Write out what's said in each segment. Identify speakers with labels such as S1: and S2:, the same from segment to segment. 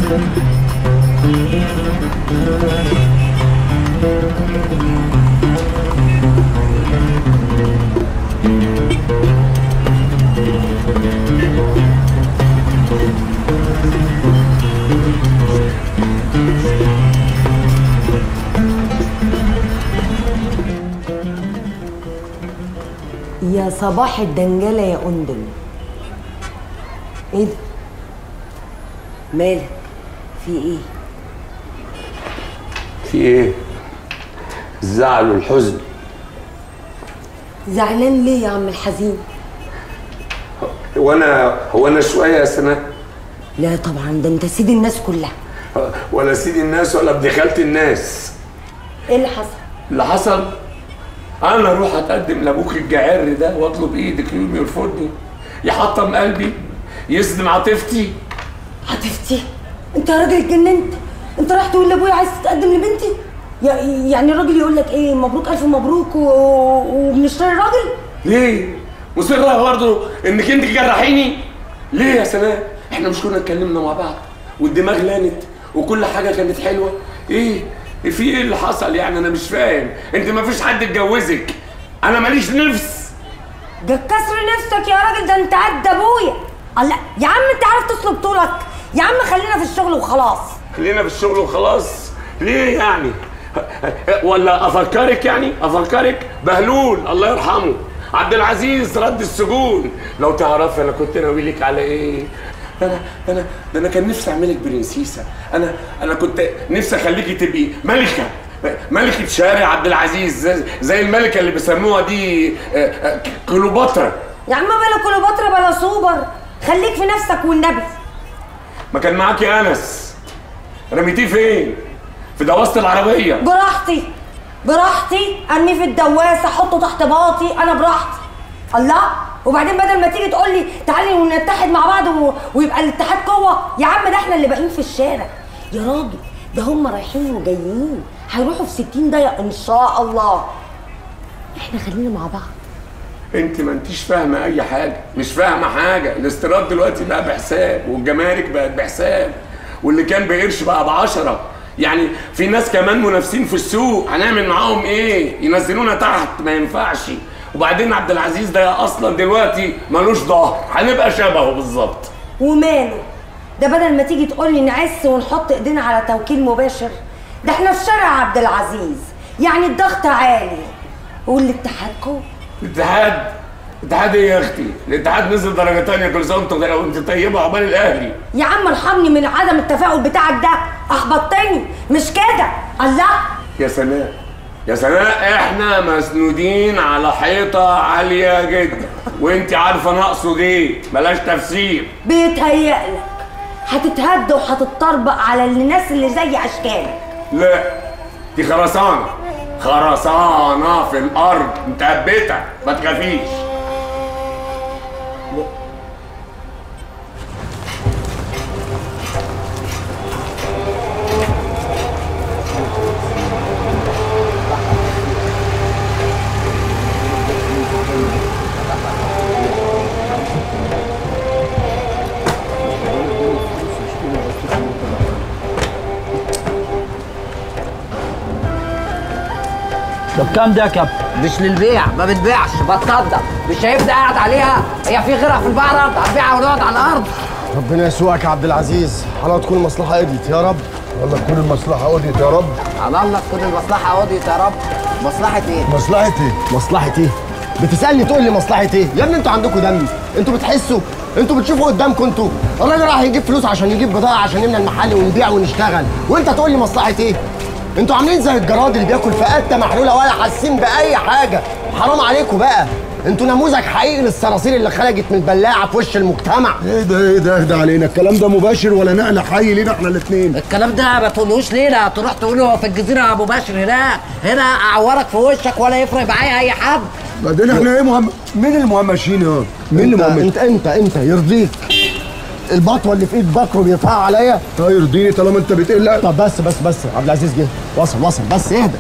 S1: يا صباح الدنجلة يا أندل ايه ده؟ مالك؟ في ايه؟
S2: في ايه الزعل والحزن
S1: زعلان ليه يا عم الحزين؟
S2: هو انا هو انا شويه يا سناء
S1: لا طبعا ده انت سيد الناس كلها
S2: ولا سيد الناس ولا ابن خالة الناس
S1: ايه اللي حصل؟
S2: اللي حصل انا اروح اتقدم لابوك الجعر ده واطلب ايدك يوم يرفضني يحطم قلبي يصدم عاطفتي
S1: عاطفتي انت يا راجل اتجننت انت رايح تقول لابويا عايز تتقدم لبنتي يا- يعني الراجل يقول لك ايه مبروك الف مبروك و... وبنشتري الراجل
S2: ليه مصرة برضه انك انت تجرحيني ليه يا سناء احنا مش كنا اتكلمنا مع بعض والدماغ لانت وكل حاجه كانت حلوه ايه في ايه اللي حصل يعني انا مش فاهم انت ما فيش حد اتجوزك انا ماليش نفس
S1: ده كسر نفسك يا راجل ده انت قد ابويا الله يا عم انت عارف تصلب طولك يا عم خلينا في الشغل وخلاص
S2: خلينا في الشغل وخلاص ليه يعني ولا افكرك يعني افكرك بهلول الله يرحمه عبد العزيز رد السجون لو تعرفي انا كنت ناوي لك على ايه ده انا ده انا ده انا كان نفسي اعملك برنسيسه انا انا كنت نفسي اخليكي تبقي ملكه ملكة شارع عبد العزيز زي, زي الملكة اللي بيسموها دي آه، آه، كليوباترا
S1: يا عم بلا كليوباترا بلا سوبر خليك في نفسك والنبي
S2: ما كان معاكي انس رميتيه فين؟ في دواسة العربية
S1: براحتي براحتي ارميه في الدواسه احطه تحت باطي انا براحتي الله وبعدين بدل ما تيجي تقول لي تعالي ونتحد مع بعض و... ويبقى الاتحاد قوه يا عم ده احنا اللي باقيين في الشارع يا راجل ده هم رايحين وجايين هيروحوا في 60 دقيقه ان شاء الله احنا خلينا مع بعض
S2: انت ما انتيش فاهمه اي حاجه مش فاهمه حاجه الاستيراد دلوقتي بقى بحساب والجمارك بقت بحساب واللي كان بقرش بقى بعشرة يعني في ناس كمان منافسين في السوق هنعمل معاهم ايه ينزلونا تحت ما ينفعش وبعدين عبد العزيز ده اصلا دلوقتي ملوش ظهر هنبقى شبهه بالظبط
S1: وماله ده بدل ما تيجي تقول لي نعس ونحط ايدينا على توكيل مباشر ده احنا في شارع عبد العزيز يعني الضغط عالي والاتحاد قوي
S2: الاتحاد الاتحاد ايه يا اختي الاتحاد نزل درجه تانية كل سنه وانت وانت طيبه عقبال الاهلي
S1: يا عم ارحمني من عدم التفاؤل بتاعك ده احبطتني مش كده الله
S2: يا سناء يا سناء احنا مسنودين على حيطه عاليه جدا وانت عارفه انا اقصد ايه بلاش تفسير
S1: بيتهيألك هتتهد وهتتطربق على الناس اللي زي اشكالك
S2: لا دي خرسانه خرسانه في الارض متثبته ما تخافيش
S3: طب كام ده يا كابتن؟
S4: مش للبيع ما بتبيعش بتصدق مش شايفني قاعد عليها هي في غيرها في المعرض هنبيعها ونقعد على الارض
S5: ربنا يسوقك يا عبد العزيز حلاوه تكون المصلحه قضيت يا رب
S6: والله تكون المصلحة قضيت يا رب
S4: على الله تكون المصلحه قضيت يا رب مصلحه ايه؟
S6: مصلحة ايه؟
S5: مصلحه ايه بتسالني تقول لي مصلحه ايه يا ابني انتوا عندكم دم انتوا بتحسوا انتوا بتشوفوا قدامكم انتوا الراجل راح يجيب فلوس عشان يجيب بضاعه عشان نملى المحل ونبيع ونشتغل وانت تقول لي مصلحه ايه انتوا عاملين زي الجراد اللي بياكل في قته محلوله ولا حاسين باي حاجه حرام عليكم بقى انتوا نموذج حقيقي للصراصير اللي خرجت من البلاعه في وش المجتمع
S6: ايه ده ايه ده اهدى علينا الكلام ده مباشر ولا نقل حي لينا احنا الاثنين
S4: الكلام ده ما تقولوش لينا تروح تقوله في الجزيره ابو بشر هناك هنا اعورك في وشك ولا يفرق معايا اي حد
S6: بعدين احنا ايه مهم مين المهمشين يا مين
S5: انت
S6: المهمشين
S5: انت انت انت يرضيك البطوه اللي في ايد بكره بيرفعها عليا
S6: اه يرضيني طالما انت بتقلق
S5: طب بس بس بس عبد العزيز جه وصل وصل بس اهدى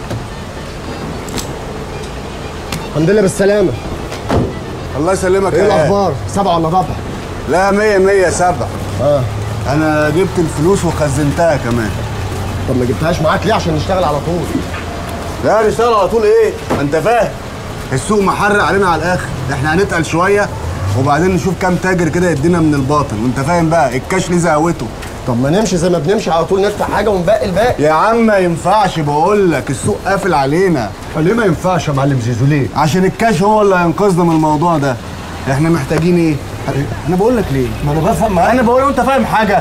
S5: الحمد لله بالسلامه
S6: الله يسلمك
S5: ايه
S6: يا غالي.
S5: الاخبار سبعه ولا ربع
S6: لا مية مية سبع
S5: اه
S6: انا جبت الفلوس وخزنتها كمان
S5: طب ما جبتهاش معاك ليه عشان نشتغل على طول
S6: لا نشتغل على طول ايه ما انت فاهم السوق محرق علينا على الاخر احنا هنتقل شويه وبعدين نشوف كام تاجر كده يدينا من الباطن وانت فاهم بقى الكاش ليه زهوته
S5: طب ما نمشي زي ما بنمشي على طول ندفع حاجه ونبقي الباقي
S6: يا عم ما ينفعش بقول لك السوق قافل علينا
S5: ليه ما ينفعش يا معلم زيزو ليه
S6: عشان الكاش هو اللي هينقذنا من الموضوع ده احنا محتاجين ايه انا بقول لك ليه
S5: ما انا بفهم معاك
S6: انا بقول وانت فاهم حاجه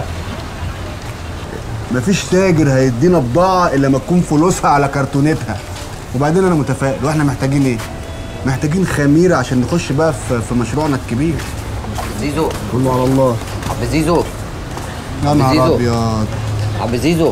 S6: مفيش تاجر هيدينا بضاعه الا ما تكون فلوسها على كرتونتها وبعدين انا متفائل واحنا محتاجين ايه محتاجين خميره عشان نخش بقى في, في مشروعنا الكبير
S4: زيزو
S5: كله على الله
S4: عم زيزو
S6: يا نهار
S4: زيزو.
S6: ابيض
S4: عم زيزو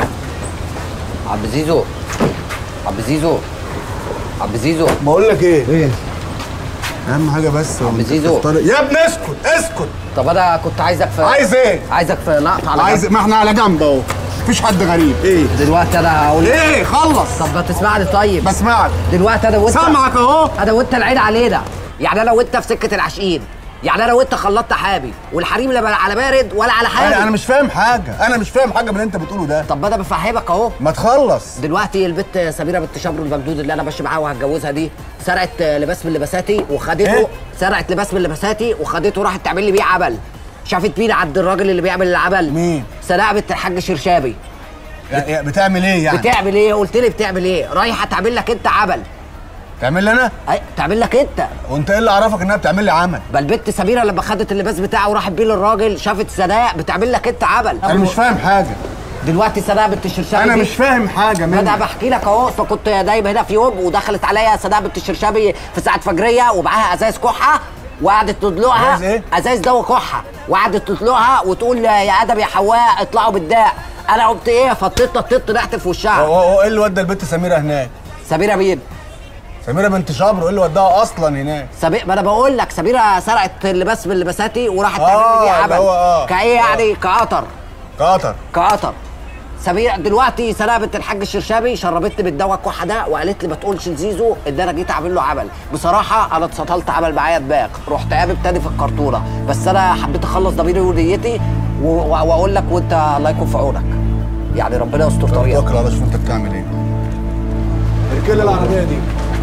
S4: عم زيزو عم زيزو عم زيزو
S6: بقول لك ايه
S5: ايه
S6: اهم حاجه بس هو
S4: عم
S6: أنت
S4: زيزو.
S6: تختار- يا ابني اسكت اسكت
S4: طب انا كنت عايزك في
S6: عايز ايه
S4: عايزك في لقطه على
S6: عايز
S4: جنب.
S6: ما احنا على جنب اهو مفيش حد غريب ايه
S4: دلوقتي انا هقول
S6: ايه خلص
S4: طب ما تسمعني طيب
S6: بسمعك
S4: دلوقتي انا وانت
S6: سامعك اهو
S4: انا وانت العين علينا يعني انا وانت في سكه العاشقين يعني انا وانت خلطت حابي والحريم لا بقى على بارد ولا على حامي
S6: انا انا مش فاهم حاجه انا مش فاهم حاجه من اللي انت بتقوله ده
S4: طب ما انا بفهمك اهو
S6: ما تخلص
S4: دلوقتي البت سميره بنت شبر الممدود اللي انا ماشي معاها وهتجوزها دي سرقت لباس من لباساتي وخدته
S6: إيه؟
S4: سرقت لباس من لباساتي وخدته راحت تعمل لي بيه عمل شافت مين عند الراجل اللي بيعمل العمل
S6: مين؟
S4: سناء بنت الحاج شرشابي
S6: يا- يا بتعمل ايه يعني
S4: بتعمل ايه قلت لي بتعمل ايه رايحه تعمل لك انت عمل
S6: تعمل لي انا
S4: أي تعمل لك انت
S6: وانت ايه اللي عرفك انها بتعمل لي عمل
S4: بل بنت سميره لما خدت اللباس بتاعه وراحت بيه للراجل شافت سناء بتعمل لك انت عمل
S6: انا مش فاهم حاجه
S4: دلوقتي سناء بنت الشرشابي
S6: انا
S4: دي-
S6: مش فاهم حاجه
S4: ما انا
S6: منك
S4: بحكي لك اهو فكنت نايم هنا في يوم ودخلت عليا سناء بنت الشرشابي في ساعه فجريه ومعاها ازاز كحه وقعدت تدلقها
S6: أزاز إيه؟
S4: ازاز دواء كحه وقعدت تدلقها وتقول يا ادم يا حواء اطلعوا بالداء انا قمت ايه فطيت طيت طلعت في وشها
S6: هو هو ايه اللي ودى البت سميره هناك
S4: سميره مين؟
S6: سميره بنت شبر وايه اللي وداها اصلا هناك
S4: سمير ما انا بقول لك سميره سرقت اللباس من لباساتي وراحت
S6: آه،
S4: تعمل لي بيه
S6: اللي
S4: عمل
S6: هو آه.
S4: كايه يعني كقطر
S6: قطر
S4: كقطر سمير دلوقتي سناء بنت الحاج الشرشابي شربتني بالدواء الكحه ده وقالت لي ما تقولش لزيزو ان انا جيت اعمل له عمل بصراحه انا اتسطلت عمل معايا دماغ رحت قابل تاني في الكرتونه بس انا حبيت اخلص ضميري ونيتي و- و- واقول لك وانت الله يكون في عونك يعني ربنا يستر طريقك
S6: توكل على شوف انت بتعمل ايه اركل لي العربيه دي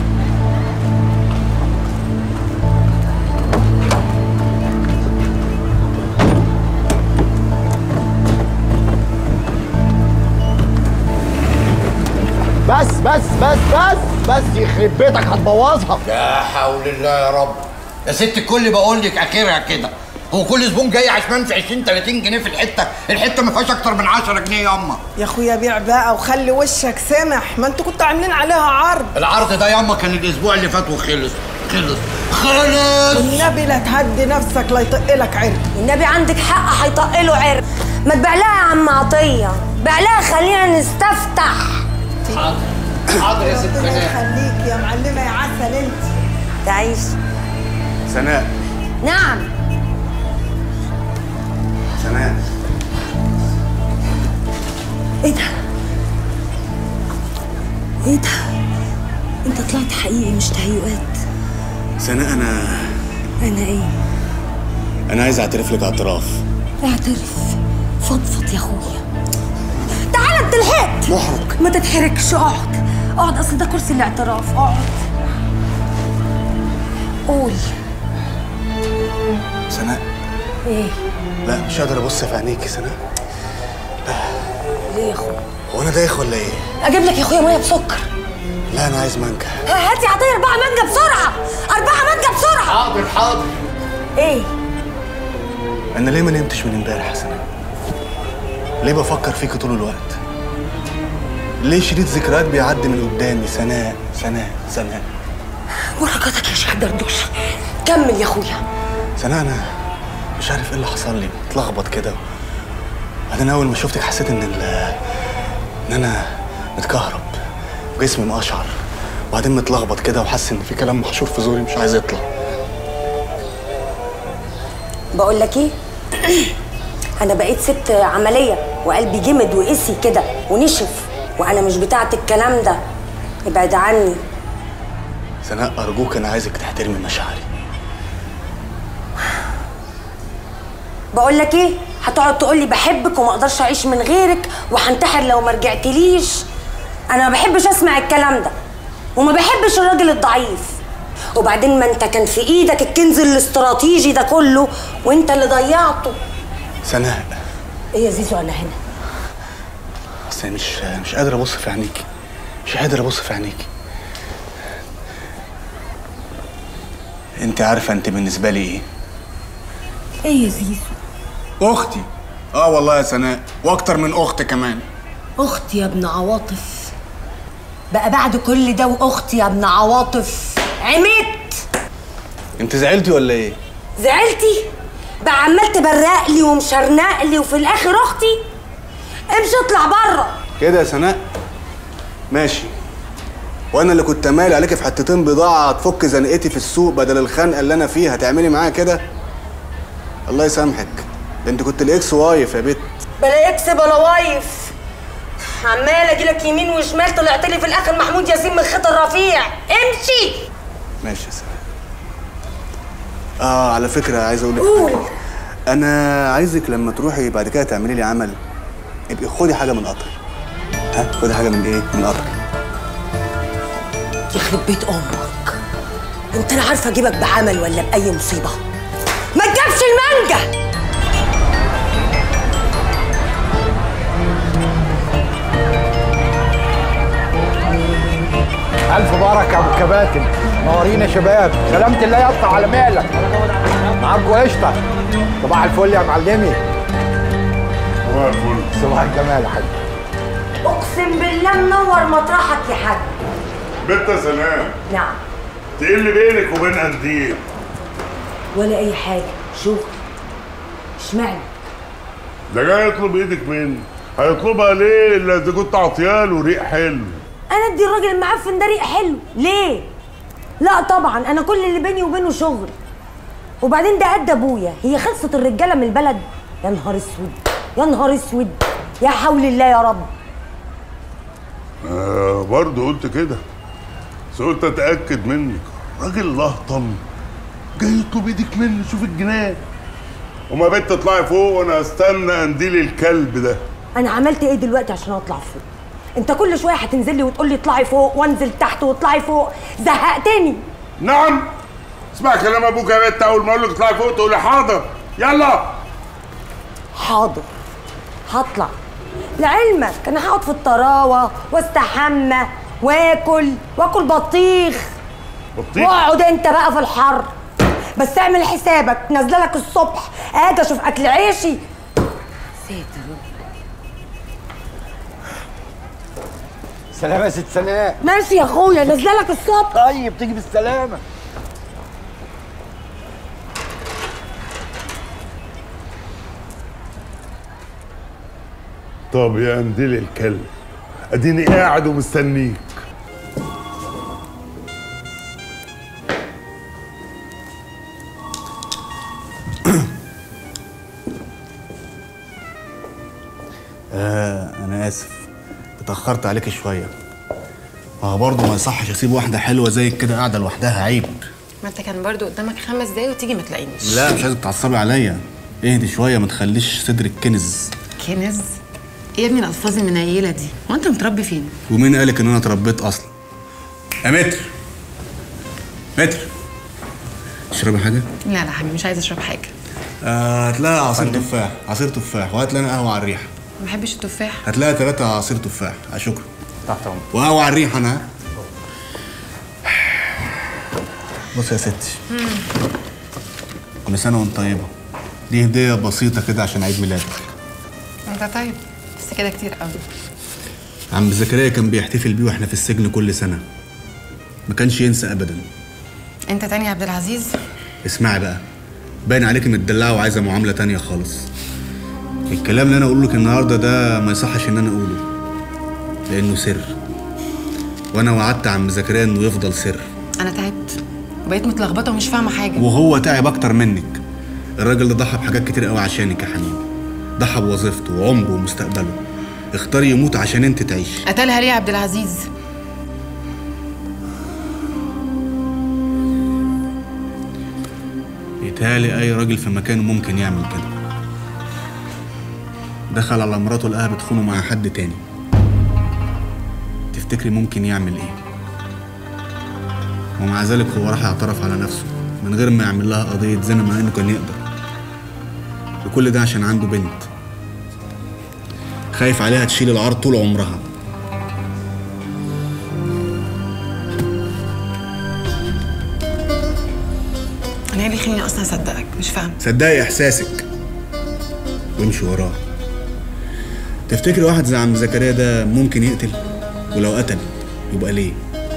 S5: بس بس بس بس بس يخرب بيتك هتبوظها
S7: لا حول الله يا رب يا ست الكل بقول لك اخرها كده هو كل زبون جاي عشان في 20 30 جنيه في الحته الحته ما فيهاش اكتر من 10 جنيه ياما
S8: يا اخويا بيع بقى وخلي وشك سمح ما انتوا كنتوا عاملين عليها عرض
S7: العرض ده ياما كان الاسبوع اللي فات وخلص خلص خلص
S8: والنبي لا تهدي نفسك لا يطق لك عرق
S1: النبي عندك حق هيطقله عرق ما تبيع لها يا عم عطيه بيع لها خلينا نستفتح
S7: حاضر حاضر يا ست
S8: ربنا
S7: سناء
S8: يخليك يا معلمه يا عسل انت
S1: تعيش
S6: سناء
S1: نعم
S6: سناء
S1: ايه ده ايه ده انت طلعت حقيقي مش تهيؤات
S6: سناء انا
S1: انا ايه
S6: انا عايز اعترف لك اعتراف
S1: اعترف فضفض يا اخويا تعالى انت لحقت محرج ما تتحركش اقعد اقعد اصل ده كرسي الاعتراف اقعد قول
S6: سناء
S1: ايه
S6: لا مش قادر ابص في عينيكي سناء
S1: ليه يا اخويا
S6: هو انا دايخ ولا ايه
S1: اجيب لك يا اخويا ميه بسكر
S6: لا انا عايز مانجا
S1: هاتي عطيه اربعه مانجا بسرعه اربعه مانجا بسرعه
S7: حاضر حاضر
S1: ايه
S6: انا ليه ما نمتش من امبارح يا سناء ليه بفكر فيكي طول الوقت ليه شريط ذكريات بيعدي من قدامي سناء سناء سناء
S1: بركاتك يا شيخ دردوش كمل يا اخويا
S6: سناء انا مش عارف ايه اللي حصل لي اتلخبط كده بعدين اول ما شفتك حسيت ان ال ان انا متكهرب جسمي مقشعر وبعدين متلخبط كده وحاسس ان في كلام محشور في زوري مش عايز يطلع
S1: بقول لك ايه انا بقيت ست عمليه وقلبي جمد وقسي كده ونشف وانا مش بتاعه الكلام ده ابعد عني
S6: سناء ارجوك انا عايزك تحترمي مشاعري
S1: بقول لك ايه هتقعد تقول لي بحبك وما اقدرش اعيش من غيرك وهنتحر لو ما رجعتليش انا ما بحبش اسمع الكلام ده وما بحبش الراجل الضعيف وبعدين ما انت كان في ايدك الكنز الاستراتيجي ده كله وانت اللي ضيعته
S6: سناء
S1: ايه يا زيزو انا هنا
S6: بس أنا مش مش قادر ابص في عينيكي مش قادر ابص في عينيكي انت عارفه انت بالنسبه لي ايه
S1: ايه يا زيزو
S6: اختي اه والله يا سناء واكتر من اخت كمان
S1: اختي يا ابن عواطف بقى بعد كل ده واختي يا ابن عواطف عميت
S6: انت زعلتي ولا ايه
S1: زعلتي بقى عمال تبرق لي ومشرنق لي وفي الاخر اختي امشي اطلع بره
S6: كده يا سناء ماشي وانا اللي كنت مالي عليكي في حتتين بضاعه تفك زنقتي في السوق بدل الخنقه اللي انا فيها هتعملي معايا كده الله يسامحك ده انت كنت الاكس وايف يا بت
S1: بلا يكسب ولا وايف عمال اجيلك يمين وشمال طلعت لي في الاخر محمود ياسين من خط الرفيع امشي
S6: ماشي يا سناء اه على فكره عايز اقول لك
S1: قول
S6: انا عايزك لما تروحي بعد كده تعملي لي عمل ابقي خدي حاجه من قطر ها خدي حاجه من ايه من قطر
S1: يخرب بيت امك انت انا عارفه اجيبك بعمل ولا باي مصيبه ما تجيبش المانجا
S9: ألف بركة يا أبو الكباتن نورينا يا شباب سلامة الله يقطع على مالك معاكوا قشطة صباح الفل يا معلمي
S2: صباح الفل
S9: صباح الجمال يا حبيبي
S1: اقسم بالله منور مطرحك يا حاج
S2: بنت يا سلام
S1: نعم
S2: ايه اللي بينك وبين قنديل
S1: ولا اي حاجه شوف اشمعنى
S2: ده جاي يطلب ايدك مني هيطلبها ليه الا اذا كنت عطياله ريق حلو
S1: انا ادي الراجل المعفن ده ريق حلو ليه لا طبعا انا كل اللي بيني وبينه شغل وبعدين ده قد ابويا هي خلصت الرجاله من البلد يا نهار اسود يا نهار اسود يا حول الله يا رب
S2: آه برضه قلت كده بس قلت اتاكد منك راجل لهطم جاي يطلب ايدك مني شوف الجنان وما بنت تطلعي فوق وانا استنى قنديل الكلب ده
S1: انا عملت ايه دلوقتي عشان اطلع فوق انت كل شويه هتنزل لي وتقول لي اطلعي فوق وانزل تحت واطلعي فوق زهقتني
S2: نعم اسمع كلام ابوك يا بنت اول ما اقول لك اطلعي فوق تقولي حاضر يلا
S1: حاضر هطلع لعلمك انا هقعد في الطراوه واستحمى واكل واكل بطيخ
S2: بطيخ
S1: واقعد انت بقى في الحر بس اعمل حسابك نازله لك الصبح اجي اشوف اكل عيشي ساتر
S9: سلام يا ست سناء
S1: ماشي يا اخويا نازله لك الصبح
S9: طيب تيجي بالسلامة
S2: طب يا قنديل الكلب اديني قاعد ومستنيك
S6: آه انا اسف اتاخرت عليك شويه اه برضه ما يصحش اسيب واحده حلوه زيك كده قاعده لوحدها عيب
S10: ما انت كان برضو قدامك خمس دقايق وتيجي ما تلاقينيش
S6: لا مش عايزك تعصبي عليا اهدي شويه ما تخليش صدرك كنز
S10: كنز ايه يا ابني الالفاظ المنيله دي هو انت متربي فين
S6: ومين قالك ان انا اتربيت اصلا يا متر متر تشربي حاجه
S10: لا لا حبيبي مش عايز اشرب حاجه
S6: آه هتلاقي عصير تفاح عصير تفاح وهات لنا قهوه على الريحه
S10: ما بحبش التفاح
S6: هتلاقي ثلاثة عصير تفاح آه، شكرا تحت امرك وقهوة على الريحة انا بص يا ستي كل سنة وانت طيبة دي هدية بسيطة كده عشان عيد ميلادك
S10: انت طيب بس كده كتير قوي
S6: عم زكريا كان بيحتفل بيه واحنا في السجن كل سنة ما كانش ينسى ابدا
S10: انت تاني يا عبد العزيز
S6: اسمعي بقى باين عليكي متدلعة وعايزة معاملة تانية خالص الكلام اللي انا اقوله لك النهارده ده ما يصحش ان انا اقوله لانه سر وانا وعدت عم زكريا انه يفضل سر
S10: انا تعبت وبقيت متلخبطه ومش فاهمه حاجه
S6: وهو تعب اكتر منك الراجل ده ضحى بحاجات كتير قوي عشانك يا حنين ضحى بوظيفته وعمره ومستقبله اختار يموت عشان انت تعيش
S10: قتلها ليه يا عبد العزيز
S6: يتهيألي اي راجل في مكانه ممكن يعمل كده دخل على مراته لقاها بتخونه مع حد تاني تفتكري ممكن يعمل ايه ومع ذلك هو راح اعترف على نفسه من غير ما يعمل لها قضية زنا مع انه كان يقدر وكل ده عشان عنده بنت خايف عليها تشيل العار طول عمرها
S10: انا ايه اللي يخليني اصلا اصدقك مش فاهم
S6: صدقي احساسك وامشي وراه تفتكري واحد زي عم زكريا ده ممكن يقتل ولو قتل يبقى ليه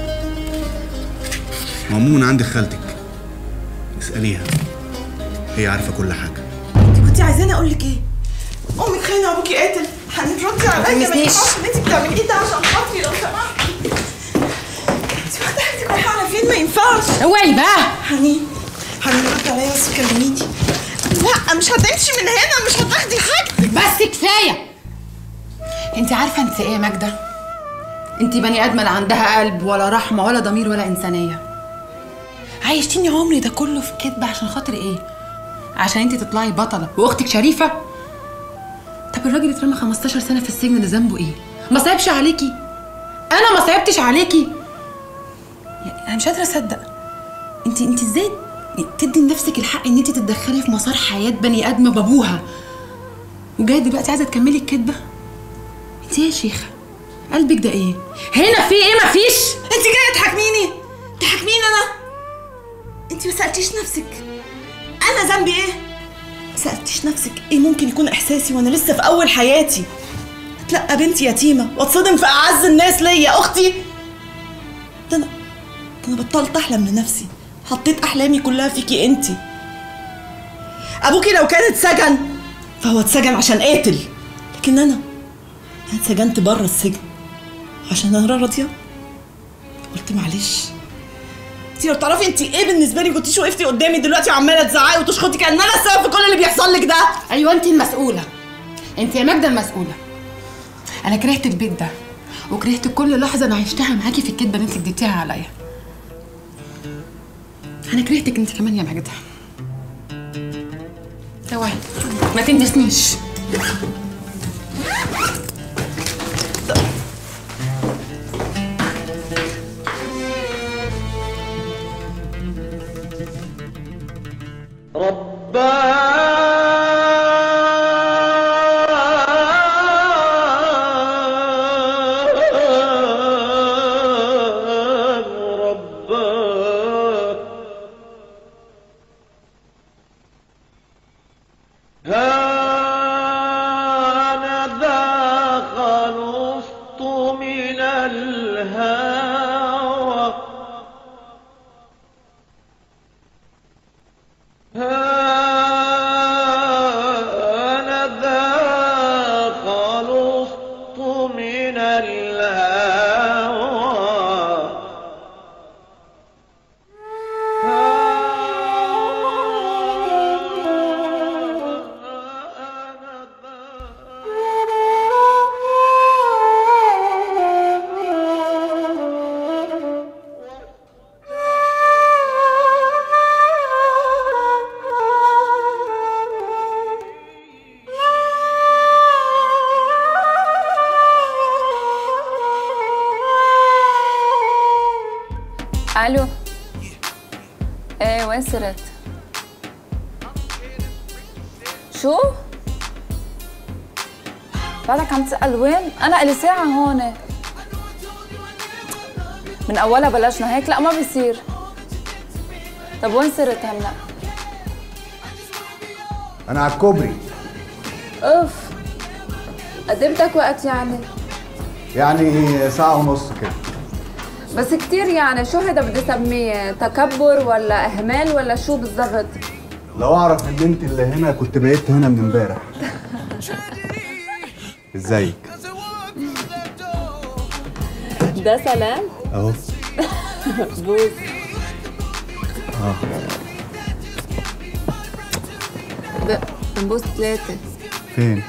S6: عموما عندك خالتك اسأليها هي عارفة كل حاجة
S8: كنت عايزاني اقول لك ايه امك خاينه ابوكي قاتل هتردي عليا ما
S10: تلمسنيش.
S8: ينفعش ان انت بتعملي ده عشان خاطري لو سمحتي انت واخده حاجتك رايحه على فين ما ينفعش
S10: اوعي بقى
S8: حنين حنين ردي عليا بس كلميني لا مش هتمشي من هنا مش هتاخدي حاجتك
S10: بس كفايه انت عارفه انت ايه يا ماجده انت بني ادمه لا عندها قلب ولا رحمه ولا ضمير ولا انسانيه عايشتيني عمري ده كله في كدب عشان خاطر ايه عشان انت تطلعي بطله واختك شريفه طب الراجل اترمى 15 سنه في السجن ده ذنبه ايه ما صعبش عليكي انا ما صعبتش عليكي يعني انا مش قادره اصدق انت انت ازاي تدي لنفسك الحق ان انت تتدخلي في مسار حياه بني ادمه بابوها وجايه دلوقتي عايزه تكملي الكدبه انت ايه يا شيخه قلبك ده ايه هنا في ايه مفيش
S8: انت جايه تحاكميني تحاكميني انا انت ما سالتيش نفسك انا ذنبي ايه ما سالتيش نفسك ايه ممكن يكون احساسي وانا لسه في اول حياتي اتلقى بنتي يتيمه واتصدم في اعز الناس ليا اختي ده انا ده انا بطلت احلم لنفسي حطيت احلامي كلها فيكي انتي ابوكي لو كان اتسجن فهو اتسجن عشان قاتل لكن انا انا اتسجنت بره السجن عشان انا راضيه قلت معلش انت لو تعرفي انت ايه بالنسبه لي كنتيش وقفتي قدامي دلوقتي وعماله تزعقي وتشخطي كان انا السبب في كل اللي بيحصل لك ده
S10: ايوه انت المسؤوله انت يا ماجده المسؤوله انا كرهت البيت ده وكرهت كل لحظه انا عشتها معاكي في الكدبه اللي انت كدبتيها عليا انا كرهتك انت كمان يا ماجده اوعي ما تندسنيش
S11: الو ايه وين صرت شو بعدك عم تسأل وين انا الي ساعة هون من اولها بلشنا هيك لا ما بيصير طب وين صرت هلا
S9: انا على الكوبري
S11: اوف قدمتك وقت يعني
S9: يعني ساعة ونص كده
S11: بس كتير يعني شو هيدا بدي اسميه تكبر ولا اهمال ولا شو بالضبط
S9: لو اعرف ان انت اللي هنا كنت بقيت هنا من امبارح ازيك
S11: ده سلام
S9: اهو
S11: بوس
S9: اه
S11: ب- بنبوس ثلاثة
S9: فين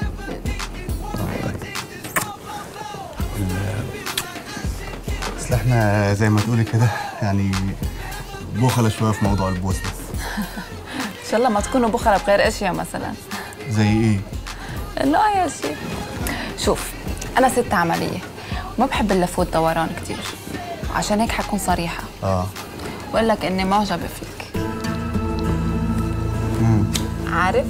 S9: اصل احنا زي ما تقولي كده يعني بخلة شوية في موضوع البوس ده
S11: ان شاء الله ما تكونوا بخرة بغير اشياء مثلا
S9: زي ايه؟
S10: لا يا شيخ شوف انا ست عمليه وما بحب اللف والدوران كتير عشان هيك حكون صريحه
S6: اه
S10: بقول لك اني معجبه فيك عارف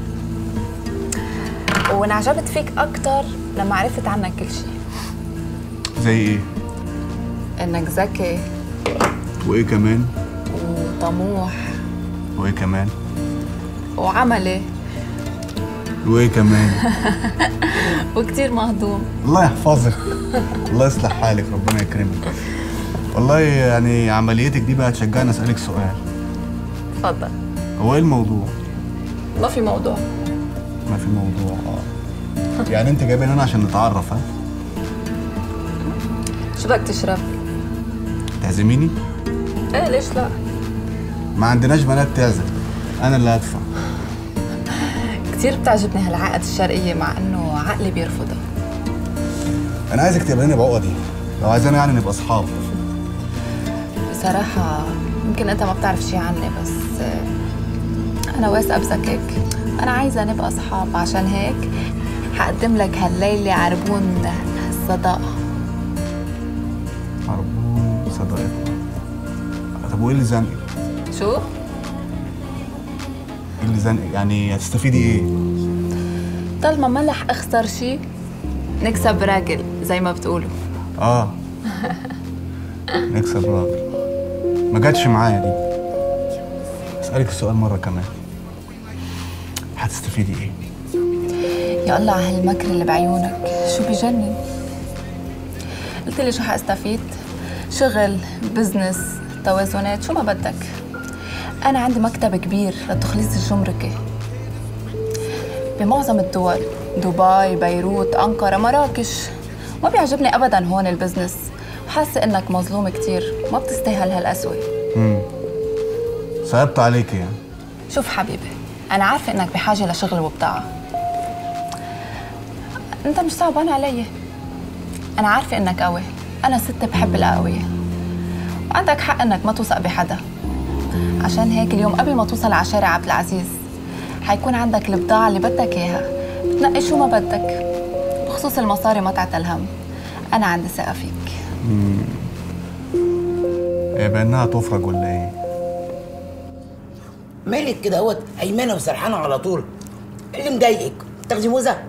S10: وانعجبت فيك اكتر لما عرفت عنك كل شيء
S6: زي ايه
S10: انك ذكي
S6: وايه كمان
S10: وطموح
S6: وايه كمان
S10: وعملي
S6: وايه كمان
S10: وكتير مهضوم
S6: الله يحفظك الله يصلح حالك ربنا يكرمك والله يعني عمليتك دي بقى تشجعني اسالك سؤال
S10: اتفضل
S6: هو ايه الموضوع
S10: ما في موضوع
S6: ما في موضوع اه يعني انت جايبين هنا عشان نتعرف ها
S10: شو بدك تشرب؟
S6: تعزميني
S10: ايه ليش لا؟
S6: ما عندناش بنات تعزم انا اللي هدفع
S10: كتير بتعجبني هالعقد الشرقية مع انه عقلي بيرفضها
S6: انا عايزك تقبليني بعقدي لو عايزانا يعني نبقى اصحاب
S10: بصراحة يمكن انت ما بتعرف شي عني بس آه، انا واثقة بذكاك انا عايزة نبقى اصحاب عشان هيك حقدم لك هالليلة عربون الصداقة
S6: عربون صداقتنا طب وايه اللي زنقك؟
S10: شو؟
S6: ايه اللي زنقك؟ يعني هتستفيدي ايه؟
S10: طالما ما رح اخسر شي نكسب راجل زي ما بتقولوا
S6: اه نكسب راجل ما جاتش معايا دي اسالك السؤال مره كمان هتستفيدي ايه
S10: يا الله على هالمكر اللي بعيونك شو بجنن قلت لي شو حاستفيد شغل بزنس توازنات شو ما بدك انا عندي مكتب كبير للتخليص الجمركي بمعظم الدول دبي بيروت انقره مراكش ما بيعجبني ابدا هون البزنس وحاسه انك مظلوم كتير ما بتستاهل هالقسوه
S6: امم صعبت عليكي يعني
S10: شوف حبيبي أنا عارفة إنك بحاجة لشغل وبضاعة أنت مش صعبان علي أنا عارفة إنك قوي أنا ست بحب الأقوياء وعندك حق إنك ما توثق بحدا عشان هيك اليوم قبل ما توصل على شارع عبد العزيز حيكون عندك البضاعة اللي بدك إياها بتنقي شو ما بدك بخصوص المصاري ما تعتل هم أنا عندي ثقة فيك
S6: امم هي بانها تفرج ولا ايه
S12: مالك كده اهوت هيمنه وسرحانه على طول إيه اللي مضايقك تاخدي موزه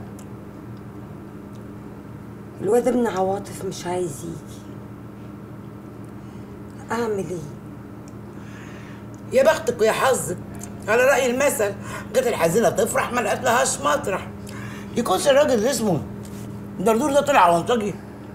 S1: الواد ابن عواطف مش عايز يجي اعمل ايه
S12: يا بختك ويا حظك على راي المثل جت الحزينه تفرح ما لقت لهاش مطرح يكونش الراجل اللي اسمه دردور ده طلع عنطجي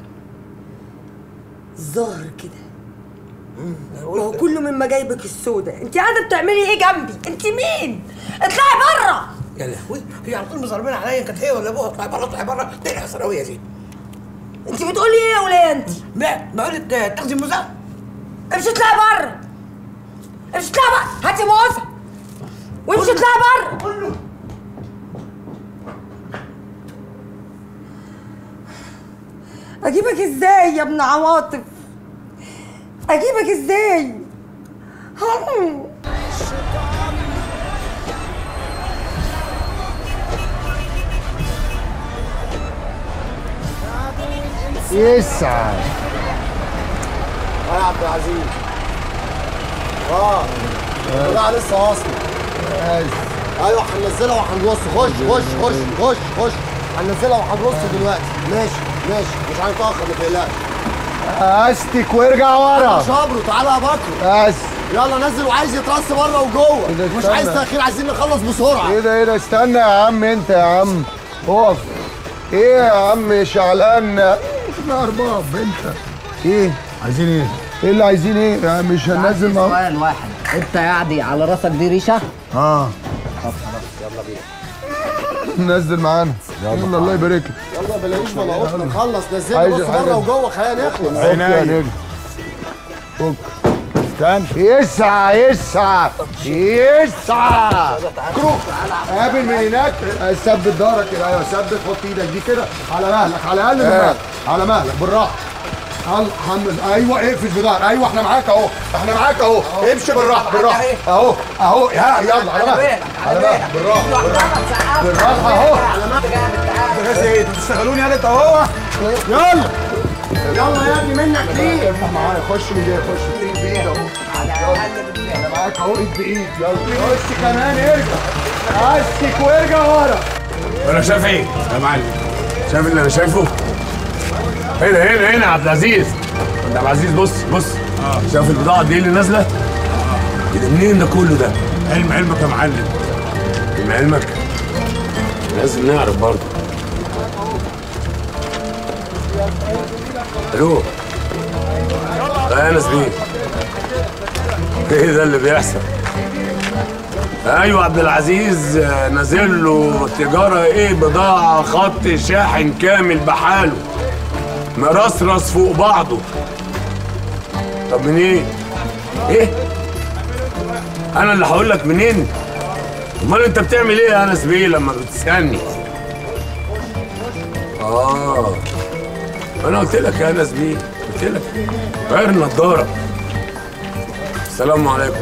S1: الظاهر كده ما هو كله من مجايبك السوداء انت قاعده بتعملي ايه جنبي انت مين اطلعي بره
S12: يا لهوي هي على طول مصربين عليا كانت هي ولا ابوها اطلعي بره اطلعي بره تلحق ثانويه دي
S1: انت بتقولي ايه يا وليه انت
S12: لا بقول لك تاخدي موزه
S1: امشي اطلعي بره امشي اطلعي بره هاتي موزه وامشي اطلعي بره اجيبك ازاي يا ابن عواطف اجيبك ازاي هم.
S5: يسعد يا عبد العزيز اه البضاعة لسه واصلة ايوه هننزلها وهنرص خش خش خش خش خش هننزلها وهنرص دلوقتي ماشي ماشي مش هنتأخر ما تقلقش
S9: استك وارجع ورا
S5: شابرو تعالى يا بكر
S9: بس
S5: يلا نزل وعايز يترص بره وجوه
S9: كده
S5: مش
S9: استنى.
S5: عايز تأخير عايزين نخلص بسرعة
S9: ايه ده ايه ده استنى يا عم انت يا عم اقف ايه يا عم شعلان احنا ارباب انت ايه
S5: عايزين ايه؟
S9: ايه اللي عايزين ايه يا عم مش هننزل مع
S4: سؤال واحد انت يعني على راسك دي ريشه
S9: اه
S4: طب خلاص يلا بينا
S9: نزل معانا يلا الله يبارك لك
S5: يلا بلاقيش ملعوب نخلص نزلنا
S9: عايز
S5: بص
S9: الحاجة
S5: بره
S9: دي.
S5: وجوه خلينا نخلص
S9: عينيا فك استنى يسعى يسعى يسعى كروك قابل من هناك ثبت ظهرك كده ايوه ثبت حط ايدك دي كده على مهلك على اقل من مهلك على مهلك بالراحه يلا حمل ايوه اقفش بدار ايوه احنا معاك اهو احنا معاك اهو امشي بالراحه بالراحه اهو اهو ها يلا على مهلك على مهلك بالراحه بالراحه بالراحه اهو بس ايه انتوا بتشتغلوني يا انت اهو يلا يلا يا ابني منك ليه افتح معايا خش من جاي خش ايد بايد اهو يلا. انا معاك اهو ايد بايد يلا خش كمان ارجع اسك وارجع ورا
S2: انا شايف ايه يا معلم شايف اللي انا شايفه هنا هنا هنا يا عبد العزيز انت عبد العزيز بص بص شايف البضاعه دي اللي نازله ده منين ده كله ده علم علمك يا معلم علم علمك لازم نعرف برضه الو يا انس بيه ايه ده اللي بيحصل ايوه عبد العزيز آه، نازل له تجاره ايه بضاعه خط شاحن كامل بحاله مرصرص فوق بعضه طب منين ايه انا اللي هقول لك منين امال انت بتعمل ايه يا انس بيه لما بتسالني اه انا قلت لك يا انس بيه قلت لك غير النضاره السلام عليكم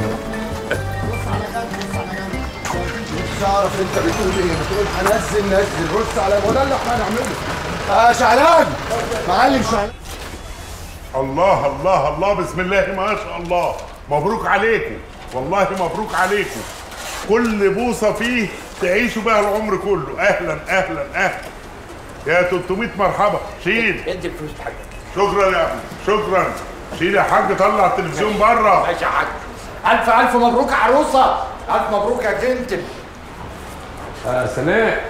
S9: مش عارف انت بتقول ايه بتقول هنزل نزل بص على ما ده اللي احنا هنعمله آه شعلان معلم شعلان
S13: الله الله الله بسم الله ما شاء الله مبروك عليكم والله مبروك عليكم كل بوصه فيه تعيشوا بها العمر كله اهلا اهلا اهلا يا 300 مرحبا شيل
S14: ادي الفلوس حاجه
S13: شكرا يا ابني شكرا شيل يا حاج طلع التلفزيون بره
S14: ماشي يا حاج الف الف مبروك يا عروسه الف مبروك يا جنتل
S2: آه سناء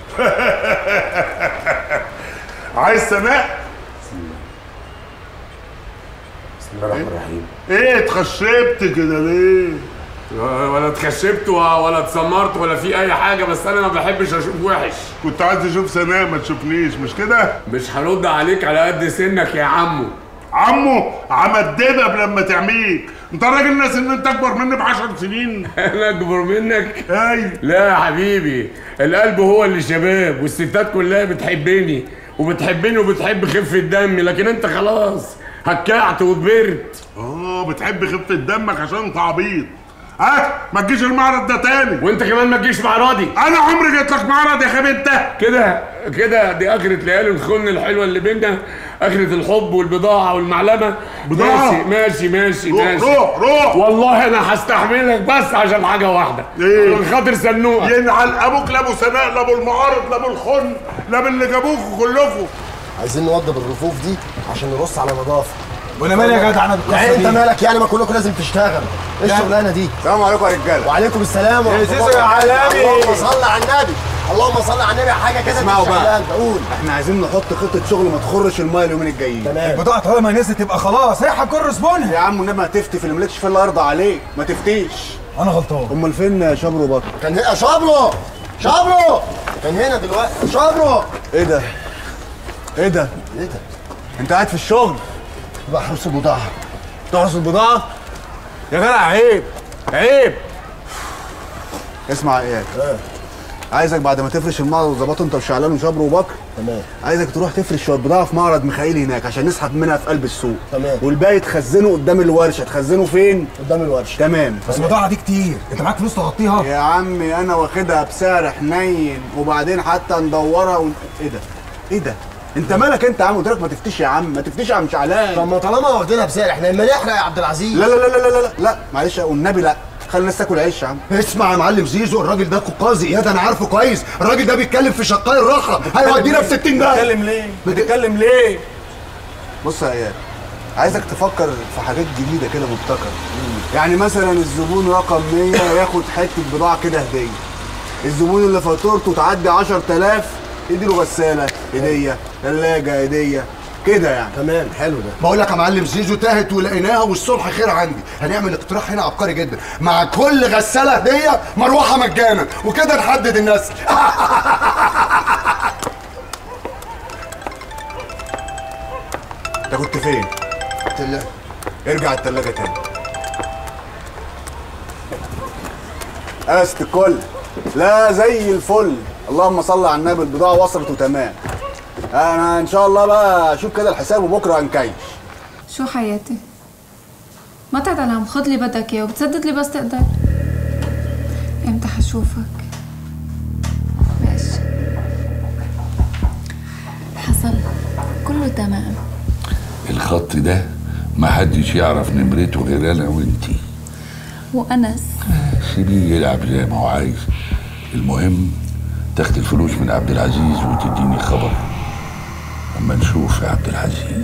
S13: عايز سماء
S2: بسم الله الرحمن الرحيم
S13: ايه اتخشبت كده ليه
S2: ولا اتكشفت ولا اتسمرت ولا في اي حاجه بس انا ما بحبش اشوف وحش
S13: كنت عايز اشوف سناء ما تشوفنيش مش كده
S2: مش هرد عليك على قد سنك يا عمو
S13: عمو عم الدبب لما تعميك انت راجل ناس ان انت اكبر مني ب 10 سنين
S2: انا اكبر منك
S13: ايوه
S2: لا يا حبيبي القلب هو اللي شباب والستات كلها بتحبني وبتحبني وبتحب خفه دمي لكن انت خلاص هكعت وكبرت
S13: اه بتحب خفه دمك عشان انت عبيط ها ما تجيش المعرض ده تاني
S2: وانت كمان ما تجيش معرضي
S13: انا عمري جيت لك معرض يا خبيث انت
S2: كده كده دي اخرة ليالي الخن الحلوه اللي بينا اخرة الحب والبضاعه والمعلمه
S13: بضاعة؟
S2: ماشي ماشي ماشي
S13: روح
S2: ماشي
S13: روح روح
S2: والله انا هستحملك بس عشان حاجه واحده
S13: ايه؟
S2: عشان خاطر سنوقه
S13: ينعل ابوك لا ابو سناء لا ابو المعارض لا ابو الخن لا باللي جابوكوا كلكم
S5: عايزين نوضب الرفوف دي عشان نبص على نظافه
S9: وانا مالي يا جدع انا بالقصة
S5: يعني انت
S9: دي؟
S5: مالك يعني ما كلكم لازم تشتغل ايه الشغلانه دي
S9: السلام عليكم يا رجاله
S5: وعليكم السلام
S9: يا
S5: ورحمة
S9: زيزو
S5: الله
S9: يا عالمي.
S5: اللهم صل على النبي اللهم صل على النبي حاجه كده
S6: اسمعوا بقى
S5: شغلان قول
S6: احنا عايزين نحط خطه شغل ما تخرش المايه اليومين الجايين
S5: تمام
S9: البضاعه طالما نزلت تبقى خلاص رايحه كل زبونها
S6: يا عم انما تفتي في اللي مالكش فيه الا ارضى عليك ما تفتيش
S9: انا غلطان
S6: امال فين شبر وبطل
S5: كان هنا شابرو شابرو كان هنا دلوقتي شابرو
S6: ايه ده ايه ده
S5: ايه ده
S6: انت قاعد في الشغل
S5: بحرس البضاعه
S6: تحرس البضاعه يا جدع عيب عيب اسمع يا اياد عايزك بعد ما تفرش المعرض وتظبطه انت وشعلان وشبر وبكر
S5: تمام
S6: عايزك تروح تفرش شويه بضاعه في معرض ميخائيل هناك عشان نسحب منها في قلب السوق
S5: تمام.
S6: والباقي تخزنه قدام الورشه تخزنه فين
S5: قدام الورشه
S6: تمام
S9: بس البضاعه دي كتير انت معاك فلوس تغطيها
S6: يا عمي انا واخدها بسعر حنين وبعدين حتى ندورها ون... ايه ده ايه ده انت مالك انت يا عم قلت لك ما تفتيش يا عم ما تفتيش يا عم شعلان
S5: طب ما طالما واخدينها بسعر احنا اما نحرق يا عبد العزيز
S6: لا لا لا لا لا لا لا معلش والنبي لا خلي الناس تاكل عيش يا عم
S5: اسمع يا معلم زيزو الراجل ده قاضي اياد انا عارفه كويس الراجل ده بيتكلم في شقاي الرخره هيودينا في 60 ده
S6: بتتكلم ليه بتتكلم ليه بص يا اياد عايزك تفكر في حاجات جديده كده مبتكره يعني مثلا الزبون رقم 100 ياخد حته بضاعه كده هديه الزبون اللي فاتورته تعدي 10000 يديله غساله هديه ثلاجه هديه كده يعني
S5: تمام حلو ده
S9: بقول لك يا معلم زيزو تاهت ولقيناها والصبح خير عندي هنعمل اقتراح هنا عبقري جدا مع كل غساله هديه مروحه مجانا وكده نحدد النسل
S6: انت كنت فين
S5: تلا-
S6: ارجع التلاجة تاني قست الكل لا زي الفل اللهم صل على النبي البضاعة وصلت وتمام انا ان شاء الله بقى اشوف كده الحساب وبكره هنكيش
S11: شو حياتي ما تعتلم خد لي بدك اياه وبتسدد لي بس تقدر امتى حشوفك ماشي حصل كله تمام
S15: الخط ده ما حدش يعرف نمرته غير انا وانتي
S11: وانس
S15: سيبيه يلعب زي ما هو عايز المهم تاخد الفلوس من عبد العزيز وتديني خبر اما نشوف يا عبد العزيز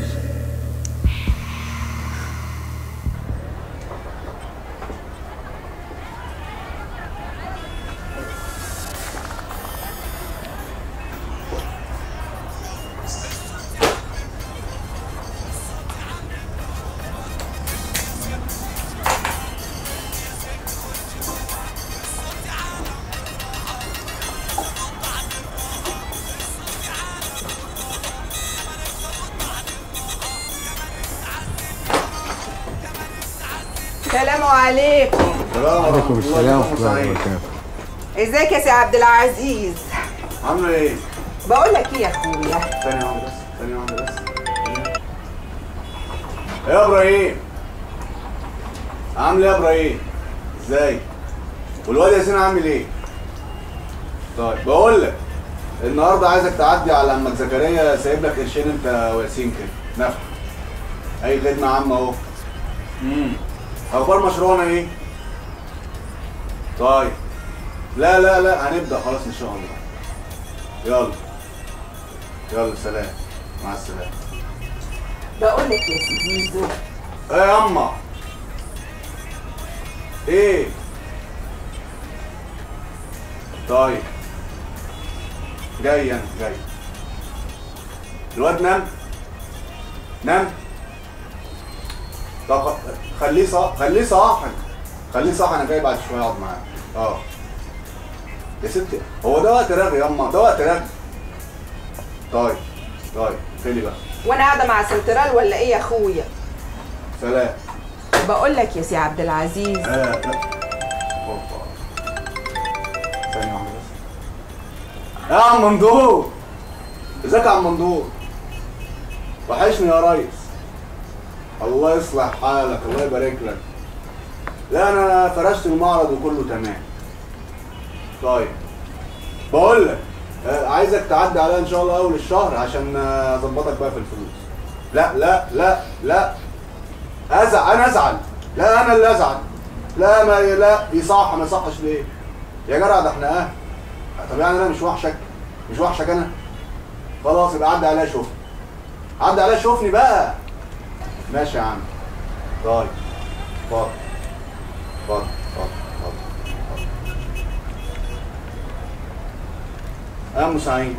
S16: السلام عليكم
S9: عليكم السلام ورحمه الله وبركاته
S16: ازيك يا سي عبد العزيز
S6: عامله ايه؟
S16: بقول لك ايه يا اخويا
S6: ثانية واحدة بس ثانية واحدة بس يا ابراهيم عامل ايه يا ابراهيم؟ ازاي؟ والواد ياسين عامل ايه؟ طيب بقول لك النهارده عايزك تعدي على عمك زكريا سايب لك قرشين انت وياسين كده نفع اي خدمة عامة اهو امم اخبار مشروعنا ايه؟ طيب لا لا لا هنبدأ خلاص ان شاء الله يلا يلا سلام مع السلامة
S16: بقول لك يا سي زيزو
S6: ايه يا اما ايه طيب جاي انا جاي الواد نام نام طب خليه صاح خليه صاحي خليه صاحي انا جاي بعد شويه اقعد معاه اه يا ستي هو ده وقت رغي يا اما ده وقت رغي طيب طيب خلي بقى
S16: وانا قاعده مع سنترال ولا ايه يا اخويا
S6: سلام
S16: بقول لك يا سي عبد العزيز
S6: اه لا أوبا. ثانية واحدة بس يا عم مندور ازيك يا عم مندور وحشني يا ريس الله يصلح حالك الله يبارك لك لا انا فرشت المعرض وكله تمام طيب بقول لك آه، عايزك تعدي عليا ان شاء الله اول الشهر عشان آه، اظبطك بقى في الفلوس لا لا لا لا ازعل انا ازعل لا انا اللي ازعل لا ما لا يصح ما يصحش ليه يا جدع ده احنا اهل طب يعني انا مش وحشك مش وحشك انا خلاص يبقى عدي عليا شوفني عدي عليا شوفني بقى ماشي يا عم طيب اتفضل اتفضل اتفضل اتفضل يا ام سعيد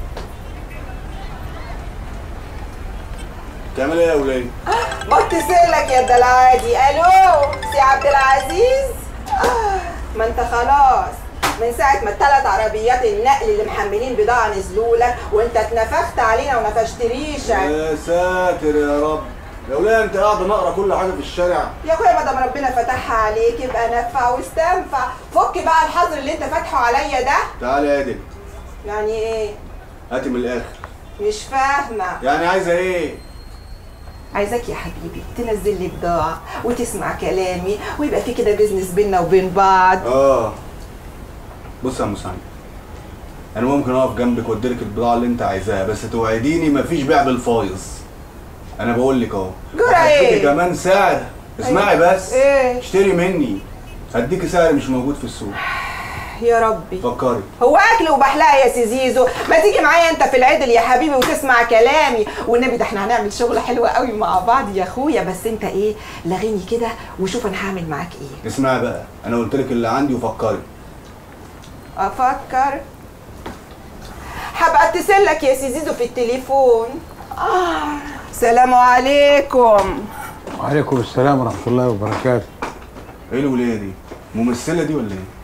S6: بتعمل ايه يا ولاد؟
S16: بتصلك يا الدلعادي الو سي عبد العزيز آه، ما انت خلاص من ساعة ما الثلاث عربيات النقل اللي محملين بضاعة نزلوا لك وانت اتنفخت علينا ونفشت ريشك
S6: يا ساتر يا رب يا ولاد انت قاعده نقرا كل حاجه في الشارع
S16: يا اخويا ما دام ربنا فتحها عليك يبقى نفع واستنفع فك بقى الحظر اللي انت فاتحه عليا ده
S6: تعالى يا دل
S16: يعني ايه
S6: هاتي من الاخر
S16: مش فاهمة
S6: يعني عايزه ايه؟
S16: عايزاك يا حبيبي تنزل لي بضاعة وتسمع كلامي ويبقى في كده بيزنس بينا وبين بعض
S6: اه بص يا ام سعيد انا ممكن اقف جنبك واديلك البضاعه اللي انت عايزاها بس توعديني مفيش بيع بالفايظ انا بقول لك اهو
S16: جرى
S6: هديكي
S16: ايه؟
S6: كمان سعر اسمعي
S16: أيوة.
S6: بس
S16: ايه؟
S6: اشتري مني هديكي سعر مش موجود في السوق
S16: يا ربي
S6: فكري
S16: هو اكل وبحلقه يا سي زيزو ما تيجي معايا انت في العدل يا حبيبي وتسمع كلامي والنبي ده احنا هنعمل شغل حلو قوي مع بعض يا اخويا بس انت ايه لغيني كده وشوف انا هعمل معاك ايه
S6: اسمعي بقى انا قلت لك اللي عندي وفكري
S16: افكر هبقى اتصل لك يا سي زيزو في التليفون آه. سلام عليكم
S9: وعليكم السلام ورحمه الله وبركاته
S6: ايه الوليه دي؟ ممثله دي ولا ايه؟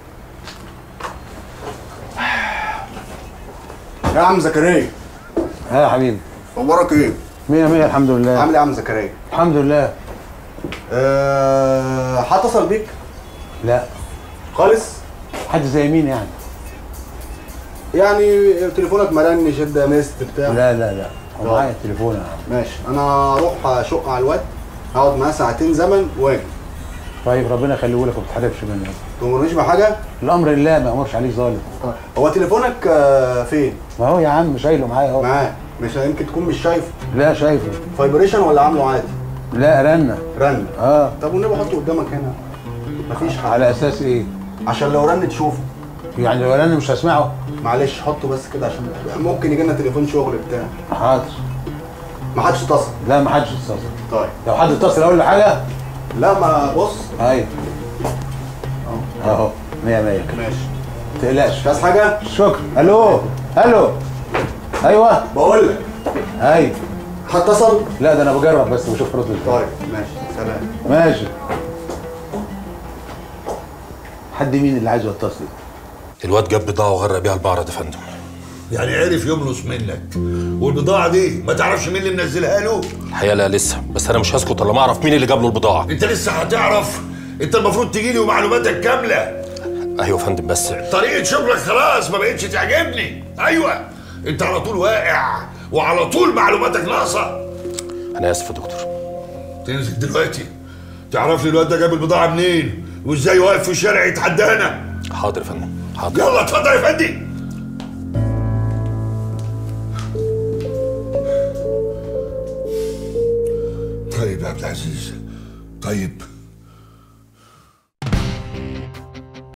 S6: يا عم زكريا
S9: ها يا حبيبي
S6: اخبارك ايه؟
S9: مية مية الحمد لله
S6: عامل ايه يا عم زكريا؟
S9: الحمد لله
S6: أه هتصل بيك
S9: لا
S6: خالص؟
S9: حد زي مين يعني
S6: يعني تليفونك مرنش ادى مست بتاع
S9: لا لا لا هو
S6: طب.
S9: معايا التليفون يا عم
S6: ماشي انا اروح اشق على الواد هقعد معاه ساعتين زمن واجي
S17: طيب ربنا يخليه لك وما تتحركش مني
S6: تأمرنيش بحاجه
S17: الامر لله ما امرش عليك ظالم
S6: هو تليفونك آه، فين
S17: ما هو يا عم شايله معايا اهو
S6: معاه مش يمكن تكون مش شايفه
S17: لا شايفه
S6: فايبريشن ولا عامله عادي
S17: لا رنه
S6: رن
S17: اه
S6: طب والنبي حطه قدامك هنا مفيش حاجه
S17: على اساس ايه
S6: عشان لو رن تشوفه
S17: يعني لو رن مش هسمعه
S6: معلش حطه بس كده عشان ممكن يجي لنا تليفون شغل بتاع
S17: حاضر
S6: ما حدش اتصل
S17: لا ما حدش اتصل
S6: طيب
S17: لو حد اتصل اقول له حاجه
S6: لا ما بص
S17: ايوه اهو 100 100
S6: ماشي
S17: ما تقلقش
S6: عايز حاجه
S17: شكرا الو الو ايوه
S6: بقول لك
S17: ايوه
S6: هتصل
S17: لا ده انا بجرب بس بشوف رد ازاي
S6: طيب ماشي سلام
S17: ماشي حد مين اللي عايزه يتصل
S18: الواد جاب بضاعه وغرق بيها المعرض يا فندم
S19: يعني عرف يملص منك والبضاعة دي ما تعرفش مين اللي منزلها له
S18: الحقيقه لا لسه بس انا مش هسكت الا ما اعرف مين اللي جاب له البضاعه
S19: انت لسه هتعرف انت المفروض تجي لي ومعلوماتك كاملة
S18: ايوه يا فندم بس
S19: طريقة شغلك خلاص ما بقتش تعجبني ايوه انت على طول واقع وعلى طول معلوماتك ناقصة
S18: انا اسف يا دكتور
S19: تنزل دلوقتي تعرف لي الواد ده جاب البضاعة منين وازاي واقف في الشارع يتحدانا
S18: حاضر يا فندم حاضر
S19: يلا اتفضل يا فندي طيب يا عبد العزيز طيب